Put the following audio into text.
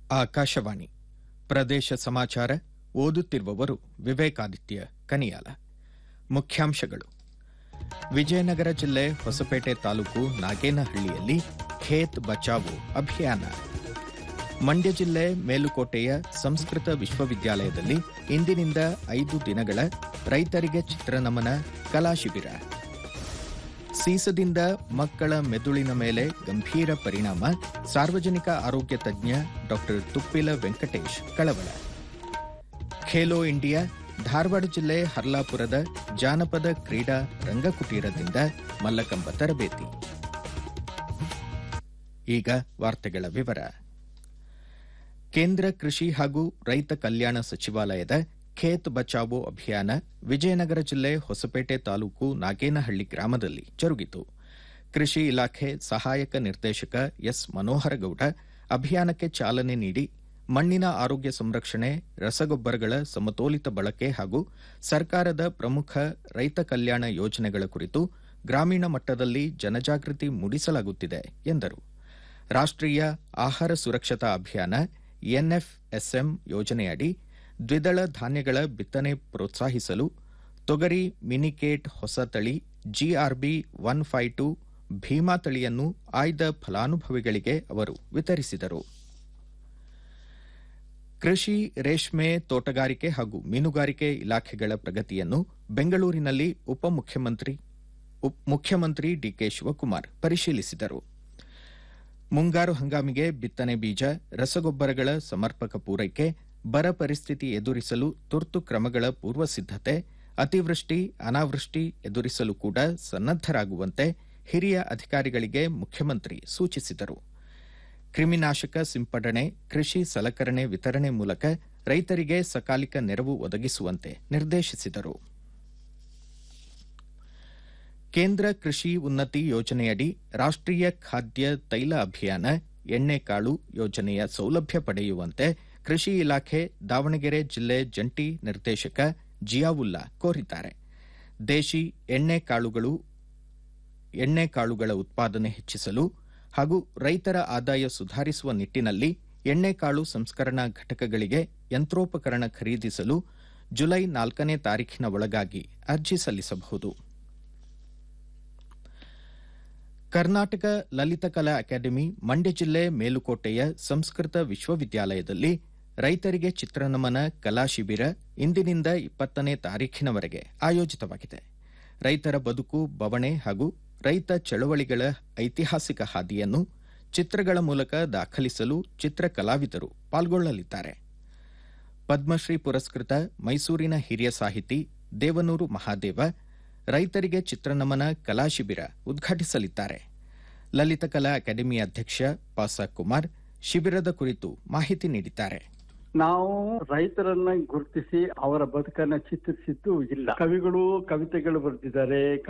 ಆಕಾಶವಾಣಿ ಪ್ರದೇಶ ಸಮಾಚಾರ ಓದುತ್ತಿರುವವರು ವಿವೇಕಾದಿತ್ಯ ಕನಿಯಾಲ ಮುಖ್ಯಾಂಶಗಳು ವಿಜಯನಗರ ಜಿಲ್ಲೆ ಹೊಸಪೇಟೆ ತಾಲೂಕು ನಾಗೇನಹಳ್ಳಿಯಲ್ಲಿ ಖೇತ್ ಬಚಾವೋ ಅಭಿಯಾನ ಮಂಡ್ಯ ಜಿಲ್ಲೆ ಮೇಲುಕೋಟೆಯ ಸಂಸ್ಕೃತ ವಿಶ್ವವಿದ್ಯಾಲಯದಲ್ಲಿ ಇಂದಿನಿಂದ ಐದು ದಿನಗಳ ರೈತರಿಗೆ ಚಿತ್ರನಮನ ಕಲಾ ಶಿಬಿರ ಸೀಸದಿಂದ ಮಕ್ಕಳ ಮೆದುಳಿನ ಮೇಲೆ ಗಂಭೀರ ಪರಿಣಾಮ ಸಾರ್ವಜನಿಕ ಆರೋಗ್ಯ ತಜ್ಞ ಡಾಕ್ಟರ್ ತುಪ್ಪಿಲ ವೆಂಕಟೇಶ್ ಕಳವಳ ಖೇಲೋ ಇಂಡಿಯಾ ಧಾರವಾಡ ಜಿಲ್ಲೆ ಹರ್ಲಾಪುರದ ಜಾನಪದ ಕ್ರೀಡಾ ರಂಗಕುಟೀರದಿಂದ ಮಲ್ಲಕಂಬ ತರಬೇತಿ ಈಗ ವಾರ್ತೆಗಳ ವಿವರ ಕೇಂದ್ರ ಕೃಷಿ ಹಾಗೂ ರೈತ ಕಲ್ಯಾಣ ಸಚಿವಾಲಯದ ಖೇತ್ ಬಚಾವೋ ಅಭಿಯಾನ ವಿಜಯನಗರ ಜಿಲ್ಲೆ ಹೊಸಪೇಟೆ ತಾಲೂಕು ನಾಗೇನಹಳ್ಳಿ ಗ್ರಾಮದಲ್ಲಿ ಜರುಗಿತು ಕೃಷಿ ಇಲಾಖೆ ಸಹಾಯಕ ನಿರ್ದೇಶಕ ಎಸ್ ಮನೋಹರಗೌಡ ಅಭಿಯಾನಕ್ಕೆ ಚಾಲನೆ ನೀಡಿ ಮಣ್ಣಿನ ಆರೋಗ್ಯ ಸಂರಕ್ಷಣೆ ರಸಗೊಬ್ಬರಗಳ ಸಮತೋಲಿತ ಬಳಕೆ ಹಾಗೂ ಸರ್ಕಾರದ ಪ್ರಮುಖ ರೈತ ಕಲ್ಯಾಣ ಯೋಜನೆಗಳ ಕುರಿತು ಗ್ರಾಮೀಣ ಮಟ್ಟದಲ್ಲಿ ಜನಜಾಗೃತಿ ಮೂಡಿಸಲಾಗುತ್ತಿದೆ ಎಂದರು ರಾಷ್ಟ್ರೀಯ ಆಹಾರ ಸುರಕ್ಷತಾ ಅಭಿಯಾನ ಎನ್ಎಫ್ಎಸ್ಎಂ ಯೋಜನೆಯಡಿ ದ್ವಿದಳ ಧಾನ್ಯಗಳ ಬಿತ್ತನೆ ಪ್ರೋತ್ಸಾಹಿಸಲು ತೊಗರಿ ಮಿನಿಕೇಟ್ ಹೊಸ ತಳಿ GRB one five two Bhima ತಳಿಯನ್ನು ಆಯ್ದ ಫಲಾನುಭವಿಗಳಿಗೆ ಅವರು ವಿತರಿಸಿದರು ಕೃಷಿ ರೇಷ್ಮೆ ತೋಟಗಾರಿಕೆ ಹಾಗೂ ಮೀನುಗಾರಿಕೆ ಇಲಾಖೆಗಳ ಪ್ರಗತಿಯನ್ನು ಬೆಂಗಳೂರಿನಲ್ಲಿ ಉಪಮುಖ್ಯಮಂತ್ರಿ ಮುಖ್ಯಮಂತ್ರಿ ಡಿಕೆ ಶಿವಕುಮಾರ್ ಪರಿಶೀಲಿಸಿದರು ಮುಂಗಾರು ಹಂಗಾಮಿಗೆ ಬಿತ್ತನೆ ಬೀಜ ರಸಗೊಬ್ಬರಗಳ ಸಮರ್ಪಕ ಪೂರೈಕೆ ಬರ ಪರಿಸ್ಥಿತಿ ಎದುರಿಸಲು ತುರ್ತು ಕ್ರಮಗಳ ಪೂರ್ವ ಸಿದ್ದತೆ ಅತಿವೃಷ್ಟಿ ಅನಾವೃಷ್ಟಿ ಎದುರಿಸಲು ಕೂಡ ಸನ್ನದ್ದರಾಗುವಂತೆ ಹಿರಿಯ ಅಧಿಕಾರಿಗಳಿಗೆ ಮುಖ್ಯಮಂತ್ರಿ ಸೂಚಿಸಿದರು ಕ್ರಿಮಿನಾಶಕ ಸಿಂಪಡಣೆ ಕೃಷಿ ಸಲಕರಣೆ ವಿತರಣೆ ಮೂಲಕ ರೈತರಿಗೆ ಸಕಾಲಿಕ ನೆರವು ಒದಗಿಸುವಂತೆ ನಿರ್ದೇಶಿಸಿದರು ಕೇಂದ್ರ ಕೃಷಿ ಉನ್ನತಿ ಯೋಜನೆಯಡಿ ರಾಷ್ಟ್ರೀಯ ಖಾದ್ಯ ತೈಲ ಅಭಿಯಾನ ಎಣ್ಣೆಕಾಳು ಯೋಜನೆಯ ಸೌಲಭ್ಯ ಪಡೆಯುವಂತೆ ಕೃಷಿ ಇಲಾಖೆ ದಾವಣಗೆರೆ ಜಿಲ್ಲೆ ಜಂಟಿ ನಿರ್ದೇಶಕ ಜಿಯಾವುಲ್ಲಾ ಕೋರಿದ್ದಾರೆ ದೇಶಿ ಎಣ್ಣೆಕಾಳುಗಳು ಎಣ್ಣೆಕಾಳುಗಳ ಉತ್ಪಾದನೆ ಹೆಚ್ಚಿಸಲು ಹಾಗೂ ರೈತರ ಆದಾಯ ಸುಧಾರಿಸುವ ನಿಟ್ಟಿನಲ್ಲಿ ಎಣ್ಣೆಕಾಳು ಸಂಸ್ಕರಣಾ ಘಟಕಗಳಿಗೆ ಯಂತ್ರೋಪಕರಣ ಖರೀದಿಸಲು ಜುಲೈ ನಾಲ್ಕನೇ ತಾರೀಖಿನ ಒಳಗಾಗಿ ಅರ್ಜಿ ಸಲ್ಲಿಸಬಹುದು ಕರ್ನಾಟಕ ಲಲಿತಕಲಾ ಅಕಾಡೆಮಿ ಮಂಡ್ಯ ಜಿಲ್ಲೆ ಮೇಲುಕೋಟೆಯ ಸಂಸ್ಕೃತ ವಿಶ್ವವಿದ್ಯಾಲಯದಲ್ಲಿ ರೈತರಿಗೆ ಚಿತ್ರನಮನ ಕಲಾ ಶಿಬಿರ ಇಂದಿನಿಂದ ಇಪ್ಪತ್ತನೇ ತಾರೀಖಿನವರೆಗೆ ಆಯೋಜಿತವಾಗಿದೆ ರೈತರ ಬದುಕು ಬವಣೆ ಹಾಗೂ ರೈತ ಚಳವಳಿಗಳ ಐತಿಹಾಸಿಕ ಹಾದಿಯನ್ನು ಚಿತ್ರಗಳ ಮೂಲಕ ದಾಖಲಿಸಲು ಚಿತ್ರ ಕಲಾವಿದರು ಪಾಲ್ಗೊಳ್ಳಲಿದ್ದಾರೆ ಪದ್ಮಶ್ರೀ ಪುರಸ್ಕೃತ ಮೈಸೂರಿನ ಹಿರಿಯ ಸಾಹಿತಿ ದೇವನೂರು ಮಹಾದೇವ ರೈತರಿಗೆ ಚಿತ್ರನಮನ ಕಲಾ ಶಿಬಿರ ಉದ್ಘಾಟಿಸಲಿದ್ದಾರೆ ಲಲಿತಕಲಾ ಅಕಾಡೆಮಿ ಅಧ್ಯಕ್ಷ ಪಾಸ ಕುಮಾರ್ ಶಿಬಿರದ ಕುರಿತು ಮಾಹಿತಿ ನೀಡಿದ್ದಾರೆ ನಾವು ರೈತರನ್ನ ಗುರುತಿಸಿ ಅವರ ಬದುಕನ್ನ ಚಿತ್ರಿಸಿದ್ದು ಇಲ್ಲ ಕವಿಗಳು ಕವಿತೆಗಳು ಬರೆದಿದ್ದಾರೆ